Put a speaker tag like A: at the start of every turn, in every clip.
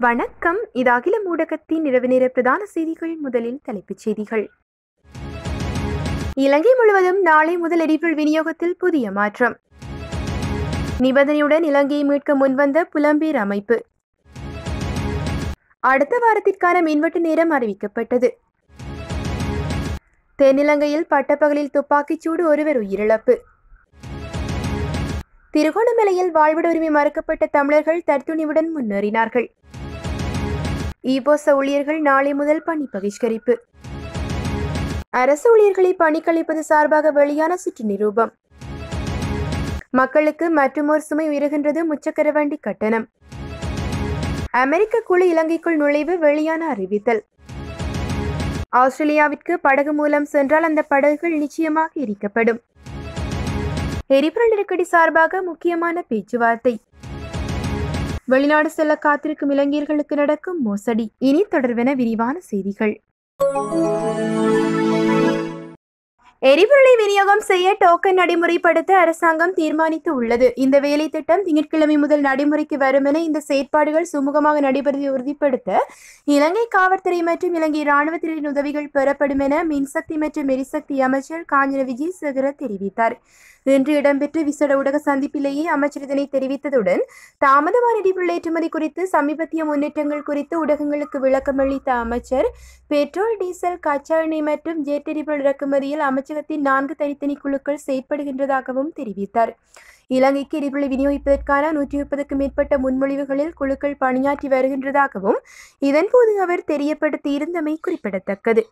A: வணக்கம் இது அகில ஊடகத்தின் இரவு நேர பிரதான செய்திகள் முதலில் தலைப்புச் செய்திகள் இலங்கை முழுவதும் நாளை முதல் எரிபொருள் விநியோகத்தில் புதிய மாற்றம் நிபந்தனையுடன் இலங்கையை மீட்க முன்வந்த புலம்பெயர் அமைப்பு அடுத்த வாரத்திற்கான மின்வெட்டு நேரம் அறிவிக்கப்பட்டது தென்னிலங்கையில் பட்டப்பகலில் துப்பாக்கிச்சூடு ஒருவர் உயிரிழப்பு திருகோணமலையில் வாழ்விட உரிமை மறுக்கப்பட்ட தமிழர்கள் தற்துணிவுடன் முன்னேறினார்கள் ஈபோச ஊழியர்கள் நாளை முதல் பணி பகிஷ்கரிப்பு அரசு ஊழியர்களை பணிக்கழிப்பது சார்பாக வெளியான சுற்று நிரூபம் மக்களுக்கு மற்றுமோர் சுமை உயர்கின்றது முச்சக்கர வண்டி கட்டணம் அமெரிக்க குழு இலங்கைக்குள் நுழைவு வெளியான அறிவித்தல் ஆஸ்திரேலியாவிற்கு படகு மூலம் சென்றால் அந்த படகுகள் நிச்சயமாக எரிக்கப்படும் எரிபொருள் நெருக்கடி சார்பாக முக்கியமான பேச்சுவார்த்தை வெளிநாடு செல்ல காத்திருக்கும் இளைஞர்களுக்கு நடக்கும் மோசடி இனி தொடர்வென விரிவான செய்திகள் எரிபொருளை விநியோகம் செய்ய டோக்கன் நடைமுறைப்படுத்த அரசாங்கம் தீர்மானித்து உள்ளது இந்த வேலை திட்டம் திங்கட்கிழமை முதல் நடைமுறைக்கு வரும் என இந்த செயற்பாடுகள் சுமூகமாக நடைபெறுவதை உறுதிப்படுத்த இலங்கை காவல்துறை மற்றும் இலங்கை இராணுவத்தினரின் உதவிகள் பெறப்படும் என மின்சக்தி மற்றும் எரிசக்தி அமைச்சர் காஞ்சன விஜயசேகர தெரிவித்தார் இன்று இடம்பெற்ற விசேட ஊடக சந்திப்பிலேயே அமைச்சர் இதனை தெரிவித்ததுடன் தாமதமான எரிபொருள் ஏற்றுமதி குறித்து சமீபத்திய முன்னேற்றங்கள் குறித்து ஊடகங்களுக்கு விளக்கம் அளித்த அமைச்சர் பெட்ரோல் டீசல் கச்சா எண்ணெய் மற்றும் ஜெட் எரிபொருள் இறக்குமதியில் அமைச்சகத்தின் நான்கு தனித்தனி குழுக்கள் செயற்படுகின்றதாகவும் தெரிவித்தார் இலங்கைக்கு எரிபொருளை விநியோகிப்பதற்கான நூற்றி முப்பதுக்கும் மேற்பட்ட முன்மொழிவுகளில் குழுக்கள் பணியாற்றி வருகின்றதாகவும் இதன்போது அவர் தெரியப்படுத்தியிருந்தமை குறிப்பிடத்தக்கது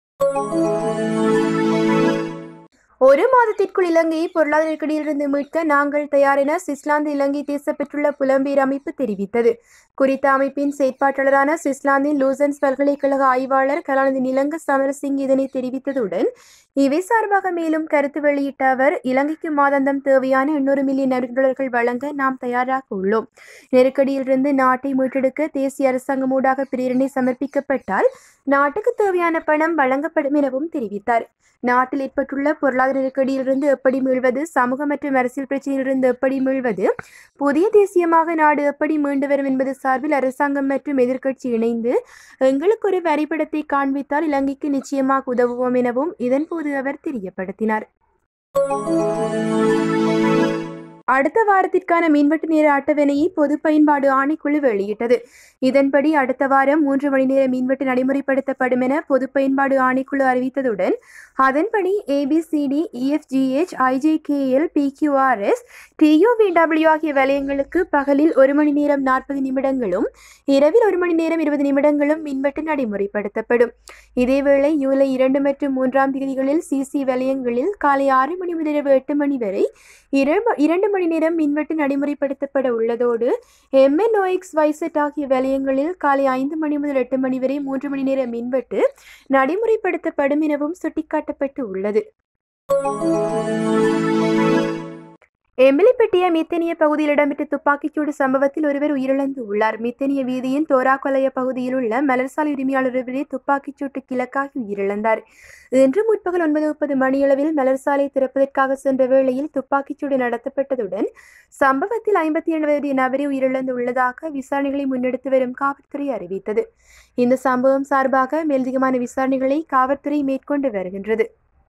A: ஒரு மாதத்திற்குள் இலங்கையை பொருளாதார நெருக்கடியிலிருந்து மீட்க நாங்கள் தயார் என சுவிட்சர்லாந்து இலங்கை தேச பெற்றுள்ள புலம்பெயர் அமைப்பு தெரிவித்தது குறித்த அமைப்பின் செயற்பாட்டாளரான சுவிட்சர்லாந்தின் லூசன்ஸ் பல்கலைக்கழக ஆய்வாளர் கலாநிதி நிலங்க சமரசிங் இதனை தெரிவித்ததுடன் இவை சார்பாக மேலும் கருத்து வெளியிட்ட அவர் இலங்கைக்கு மாதாந்தம் தேவையான எண்ணூறு மில்லியன் டாலர்கள் வழங்க நாம் தயாராக உள்ளோம் நெருக்கடியிலிருந்து நாட்டை மீட்டெடுக்க தேசிய அரசாங்கம் ஊடாக பிரேரணை சமர்ப்பிக்கப்பட்டால் நாட்டுக்கு தேவையான பணம் வழங்கப்படும் எனவும் தெரிவித்தார் நாட்டில் ஏற்பட்டுள்ள பொருளாதார நெருக்கடியிலிருந்து எப்படி மீள்வது சமூக மற்றும் அரசியல் பிரச்சனையிலிருந்து எப்படி மீள்வது புதிய தேசியமாக நாடு எப்படி மீண்டு வரும் என்பது சார்பில் அரசாங்கம் மற்றும் எதிர்க்கட்சி இணைந்து எங்களுக்கு ஒரு வரைபடத்தை காண்பித்தால் இலங்கைக்கு நிச்சயமாக உதவுவோம் எனவும் இதன்போது அவர் தெரியப்படுத்தினார் அடுத்த வாரத்திற்கான மின்வெட்டு நேர அட்டவணையை பொது பயன்பாடு ஆணைக்குழு வெளியிட்டது இதன்படி அடுத்த வாரம் மூன்று மணி நேர மின்வெட்டு நடைமுறைப்படுத்தப்படும் என பொது பயன்பாடு ஆணைக்குழு அறிவித்ததுடன் அதன்படி ABCD EFGH IJKL PQRS TUVW ஆகிய வலயங்களுக்கு பகலில் ஒரு மணி நேரம் நாற்பது நிமிடங்களும் இரவில் ஒரு மணி நேரம் இருபது நிமிடங்களும் மின்வெட்டு நடைமுறைப்படுத்தப்படும் இதேவேளை ஜூலை இரண்டு மற்றும் மூன்றாம் தேதிகளில் சிசி வலயங்களில் காலை ஆறு மணி முதல் இரவு எட்டு மணி வரை இரண்டு மணி நேரம் மின்வெட்டு நடைமுறைப்படுத்தப்பட உள்ளதோடு எம்என்ஓஎக்ஸ் வைசெட் ஆகிய வலயங்களில் காலை ஐந்து மணி முதல் எட்டு மணி வரை மூன்று மணி நேர மின்வெட்டு நடைமுறைப்படுத்தப்படும் எனவும் சுட்டிக்காட்டப்பட்டு உள்ளது எம்எல்ஏப்பட்டிய மித்தனிய பகுதியில் இடம்பெற்ற துப்பாக்கிச்சூடு சம்பவத்தில் ஒருவர் உயிரிழந்து உள்ளார் மித்தனிய வீதியின் தோராக்கொலைய பகுதியில் உள்ள மலர்சாலை உரிமையாளர் ஒருவரே துப்பாக்கிச்சூட்டு கிழக்காகி உயிரிழந்தார் இன்று முற்பகல் ஒன்பது முப்பது மணியளவில் மலர்சாலை திறப்பதற்காக சென்ற வேளையில் துப்பாக்கிச்சூடு நடத்தப்பட்டதுடன் சம்பவத்தில் ஐம்பத்தி ஏழு வயது நபரே உயிரிழந்து உள்ளதாக விசாரணைகளை முன்னெடுத்து வரும் காவல்துறை அறிவித்தது இந்த சம்பவம் சார்பாக மேலதிகமான விசாரணைகளை காவல்துறை மேற்கொண்டு வருகின்றது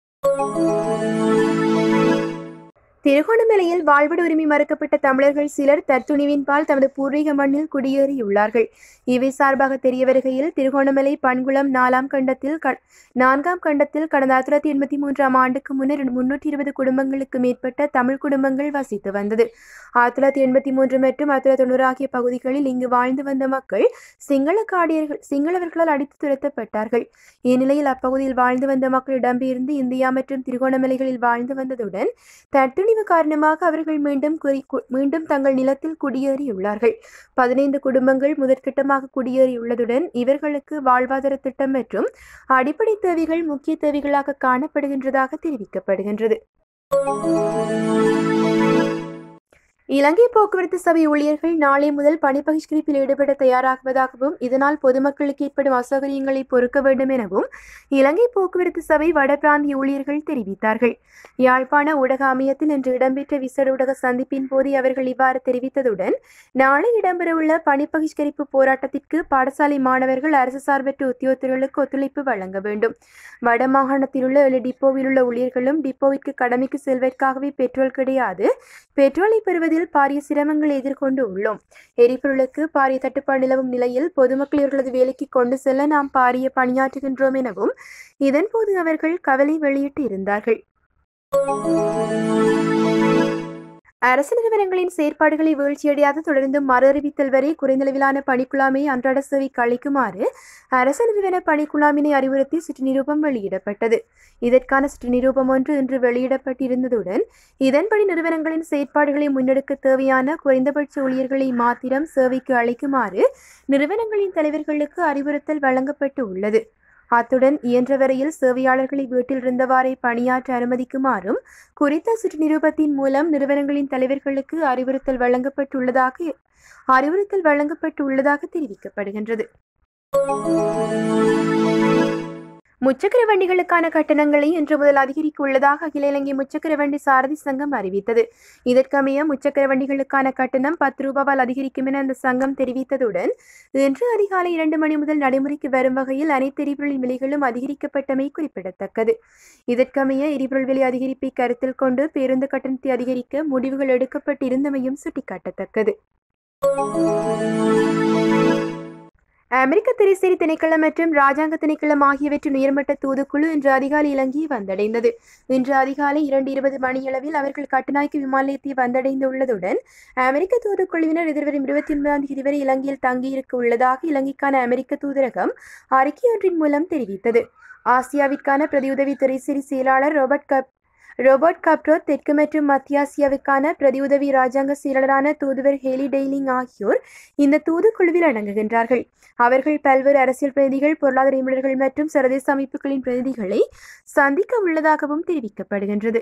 A: திருகோணமலையில் வாழ்விட உரிமை மறுக்கப்பட்ட தமிழர்கள் சிலர் தற்துணிவின்பால் தமது பூர்வீக மண்ணில் குடியேறியுள்ளார்கள் இவை சார்பாக தெரிய வருகையில் திருகோணமலை பண்குளம் நாலாம் கண்டத்தில் நான்காம் கண்டத்தில் கடந்த ஆயிரத்தி தொள்ளாயிரத்தி எண்பத்தி மூன்றாம் ஆண்டுக்கு முன்னர் முன்னூற்றி இருபது குடும்பங்களுக்கு மேற்பட்ட தமிழ் குடும்பங்கள் வசித்து வந்தது ஆயிரத்தி தொள்ளாயிரத்தி எண்பத்தி மூன்று மற்றும் ஆயிரத்தி தொள்ளாயிரத்தி தொண்ணூறு ஆகிய பகுதிகளில் இங்கு வாழ்ந்து வந்த மக்கள் சிங்கள காடியர்கள் சிங்களவர்களால் அடித்து துரத்தப்பட்டார்கள் இந்நிலையில் அப்பகுதியில் வாழ்ந்து வந்த மக்கள் இடம்பெயர்ந்து இந்தியா மற்றும் திருகோணமலைகளில் வாழ்ந்து வந்ததுடன் தட்டுணிவு காரணமாக அவர்கள் மீண்டும் குறி மீண்டும் தங்கள் நிலத்தில் குடியேறியுள்ளார்கள் பதினைந்து குடும்பங்கள் முதற்கட்டமாக குடியேறியுள்ளதுடன் இவர்களுக்கு வாழ்வாதார திட்டம் மற்றும் அடிப்படை தேவைகள் முக்கிய தேவைகளாக காணப்படுகின்றதாக தெரிவிக்கப்படுகின்றது இலங்கை போக்குவரத்து சபை ஊழியர்கள் நாளை முதல் பணி பகிஷ்கரிப்பில் ஈடுபட தயாராகுவதாகவும் இதனால் பொதுமக்களுக்கு ஏற்படும் அசௌகரியங்களை பொறுக்க வேண்டும் எனவும் இலங்கை போக்குவரத்து சபை வடபிராந்திய ஊழியர்கள் தெரிவித்தார்கள் யாழ்ப்பாண ஊடக அமையத்தில் இன்று இடம்பெற்ற விசேட ஊடக சந்திப்பின் போது அவர்கள் இவ்வாறு தெரிவித்ததுடன் நாளை இடம்பெறவுள்ள பணி பகிஷ்கரிப்பு போராட்டத்திற்கு பாடசாலை மாணவர்கள் அரசு சார்பற்ற உத்தியோகத்தர்களுக்கு ஒத்துழைப்பு வழங்க வேண்டும் வடமாகாணத்தில் உள்ள ஏழு டிப்போவில் உள்ள ஊழியர்களும் டிப்போவிற்கு கடமைக்கு செல்வதற்காகவே பெட்ரோல் கிடையாது பெட்ரோலை பெறுவதில் பாரிய சிரமங்களை எதிர்கொண்டு உள்ளோம் எரிபொருளுக்கு பாரிய தட்டுப்பாடு நிலவும் நிலையில் பொதுமக்கள் இவர்களது வேலைக்கு கொண்டு செல்ல நாம் பாரிய பணியாற்றுகின்றோம் எனவும் இதன்போது அவர்கள் கவலை வெளியிட்டு இருந்தார்கள் அரசு நிறுவனங்களின் செயற்பாடுகளை வீழ்ச்சியடையாது தொடர்ந்து மறு அறிவித்தல் வரை குறைந்தளவிலான பணிக்குழாமை அன்றாட சேவைக்கு அளிக்குமாறு அரசு நிறுவன பணிக்குழாமினை அறிவுறுத்தி சுற்று நிரூபம் வெளியிடப்பட்டது இதற்கான சுற்று நிரூபம் ஒன்று இன்று வெளியிடப்பட்டிருந்ததுடன் இதன்படி நிறுவனங்களின் செயற்பாடுகளை முன்னெடுக்க தேவையான குறைந்தபட்ச ஊழியர்களை மாத்திரம் சேவைக்கு அளிக்குமாறு நிறுவனங்களின் தலைவர்களுக்கு அறிவுறுத்தல் வழங்கப்பட்டு உள்ளது அத்துடன் இயன்ற வரையில் சேவையாளர்களை வீட்டில் இருந்தவாறே பணியாற்ற அனுமதிக்குமாறும் குறித்த சுற்று நிரூபத்தின் மூலம் நிறுவனங்களின் தலைவர்களுக்கு அறிவுறுத்தல் வழங்கப்பட்டுள்ளதாக அறிவுறுத்தல் வழங்கப்பட்டுள்ளதாக தெரிவிக்கப்படுகின்றது முச்சக்கர வண்டிகளுக்கான கட்டணங்களை இன்று முதல் அதிகரிக்க உள்ளதாக அகில இலங்கை முச்சக்கர வண்டி சாரதி சங்கம் அறிவித்தது இதற்கமைய முச்சக்கர வண்டிகளுக்கான கட்டணம் பத்து ரூபாவால் அதிகரிக்கும் என அந்த சங்கம் தெரிவித்ததுடன் இன்று அதிகாலை இரண்டு மணி முதல் நடைமுறைக்கு வரும் வகையில் அனைத்து எரிபொருளின் விலைகளும் அதிகரிக்கப்பட்டமை குறிப்பிடத்தக்கது இதற்கமைய எரிபொருள் விலை அதிகரிப்பை கருத்தில் கொண்டு பேருந்து கட்டணத்தை அதிகரிக்க முடிவுகள் எடுக்கப்பட்டிருந்தமையும் சுட்டிக்காட்டத்தக்கது அமெரிக்க திரைசேரி திணைக்களம் மற்றும் ராஜாங்க திணைக்களம் ஆகியவற்றின் உயர்மட்ட தூதுக்குழு இன்று அதிகாலை இலங்கையை வந்தடைந்தது இன்று அதிகாலை இரண்டு இருபது மணியளவில் அவர்கள் கட்டுநாய்க்கு விமான நிலையத்தை வந்தடைந்துள்ளதுடன் அமெரிக்க தூதுக்குழுவினர் எதிர்வரும் இருபத்தி ஒன்பதாம் தேதி வரை இலங்கையில் தங்கியிருக்க உள்ளதாக இலங்கைக்கான அமெரிக்க தூதரகம் அறிக்கையொன்றின் மூலம் தெரிவித்தது ஆசியாவிற்கான பிரதியுதவி திரைசேரி செயலாளர் ரோபர்ட் கப் ரோபர்ட் காப்ரோ தெற்கு மற்றும் மத்திய ஆசியாவுக்கான பிரதியுதவி ராஜாங்க செயலாளரான தூதுவர் ஹேலி டெய்லிங் ஆகியோர் இந்த தூதுக்குழுவில் அடங்குகின்றார்கள் அவர்கள் பல்வேறு அரசியல் பிரதிநிதிகள் பொருளாதார நிபுணர்கள் மற்றும் சர்வதேச அமைப்புகளின் பிரதிநிதிகளை சந்திக்க உள்ளதாகவும் தெரிவிக்கப்படுகின்றது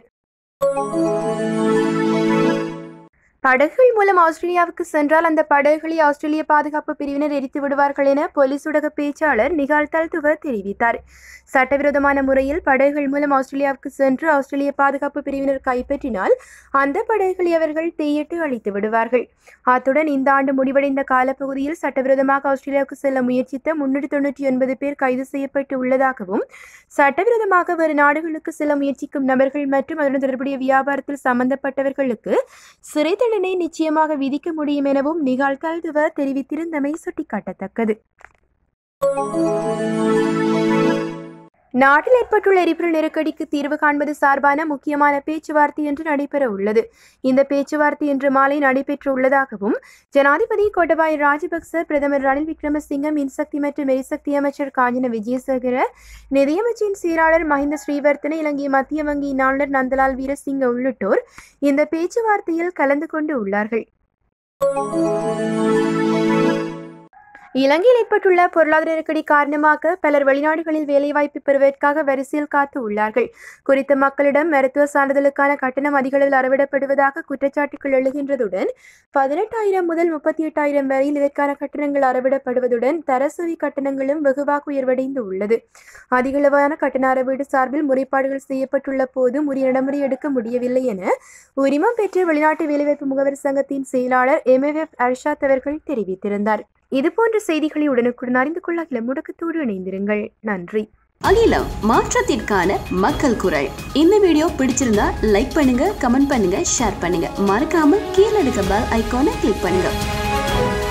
A: படகுகள் மூலம் ஆஸ்திரேலியாவுக்கு சென்றால் அந்த படகுகளை ஆஸ்திரேலிய பாதுகாப்பு பிரிவினர் எரித்து விடுவார்கள் என போலீஸ் ஊடக பேச்சாளர் நிகால் தல்துவ தெரிவித்தார் சட்டவிரோதமான முறையில் படகுகள் மூலம் ஆஸ்திரேலியாவுக்கு சென்று ஆஸ்திரேலிய பாதுகாப்பு பிரிவினர் கைப்பற்றினால் அந்த படகுகளை அவர்கள் தீயிட்டு அழித்து விடுவார்கள் அத்துடன் இந்த ஆண்டு முடிவடைந்த காலப்பகுதியில் சட்டவிரோதமாக ஆஸ்திரேலியாவுக்கு செல்ல முயற்சித்த முன்னூற்றி தொண்ணூற்றி ஒன்பது பேர் கைது செய்யப்பட்டு உள்ளதாகவும் சட்டவிரோதமாக வேறு நாடுகளுக்கு செல்ல முயற்சிக்கும் நபர்கள் மற்றும் அதனுடன் தொடர்புடைய வியாபாரத்தில் சம்பந்தப்பட்டவர்களுக்கு சிறை தண்டனை நிச்சயமாக விதிக்க முடியும் எனவும் நிகால் தல்துவ தெரிவித்திருந்தமை சுட்டிக்காட்டத்தக்கது நாட்டில் ஏற்பட்டுள்ள எரிபொருள் நெருக்கடிக்கு தீர்வு காண்பது சார்பான முக்கியமான பேச்சுவார்த்தை இன்று நடைபெற உள்ளது இந்த பேச்சுவார்த்தை இன்று மாலை நடைபெற்று உள்ளதாகவும் ஜனாதிபதி கோட்டபாய ராஜபக்ச பிரதமர் ரணில் விக்ரமசிங்க மின்சக்தி மற்றும் எரிசக்தி அமைச்சர் காஞ்சன விஜயசேகர நிதியமைச்சின் செயலாளர் மஹிந்த ஸ்ரீவர்த்தன இலங்கை மத்திய வங்கியின் ஆளுநர் நந்தலால் வீரசிங்க உள்ளிட்டோர் இந்த பேச்சுவார்த்தையில் கலந்து கொண்டு உள்ளார்கள் இலங்கையில் ஏற்பட்டுள்ள பொருளாதார நெருக்கடி காரணமாக பலர் வெளிநாடுகளில் வேலைவாய்ப்பு பெறுவதற்காக வரிசையில் காத்து உள்ளார்கள் குறித்த மக்களிடம் மருத்துவ சான்றிதழுக்கான கட்டணம் அதிக அளவில் அறவிடப்படுவதாக குற்றச்சாட்டுகள் எழுகின்றதுடன் பதினெட்டாயிரம் முதல் முப்பத்தி எட்டாயிரம் வரையில் இதற்கான கட்டணங்கள் அறவிடப்படுவதுடன் தரசவி கட்டணங்களும் வெகுவாக உயர்வடைந்து உள்ளது அதிகளவான கட்டண அறவீடு சார்பில் முறைப்பாடுகள் செய்யப்பட்டுள்ள போதும் உரிய நடைமுறை எடுக்க முடியவில்லை என உரிமம் பெற்ற வெளிநாட்டு வேலைவாய்ப்பு முகவர் சங்கத்தின் செயலாளர் எம்எஃப் அர்ஷாத் அவர்கள் தெரிவித்திருந்தார் இதுபோன்ற செய்திகளை உடனுக்குடன் அறிந்து கொள்ள அகில முடக்கத்தோடு இணைந்திருங்கள் நன்றி
B: அகிலம் மாற்றத்திற்கான மக்கள் குரல் இந்த வீடியோ பிடிச்சிருந்தா லைக் பண்ணுங்க கமெண்ட் பண்ணுங்க ஷேர் பண்ணுங்க மறக்காம கீழே இருக்க பெல் ஐகானை கிளிக் பண்ணுங்க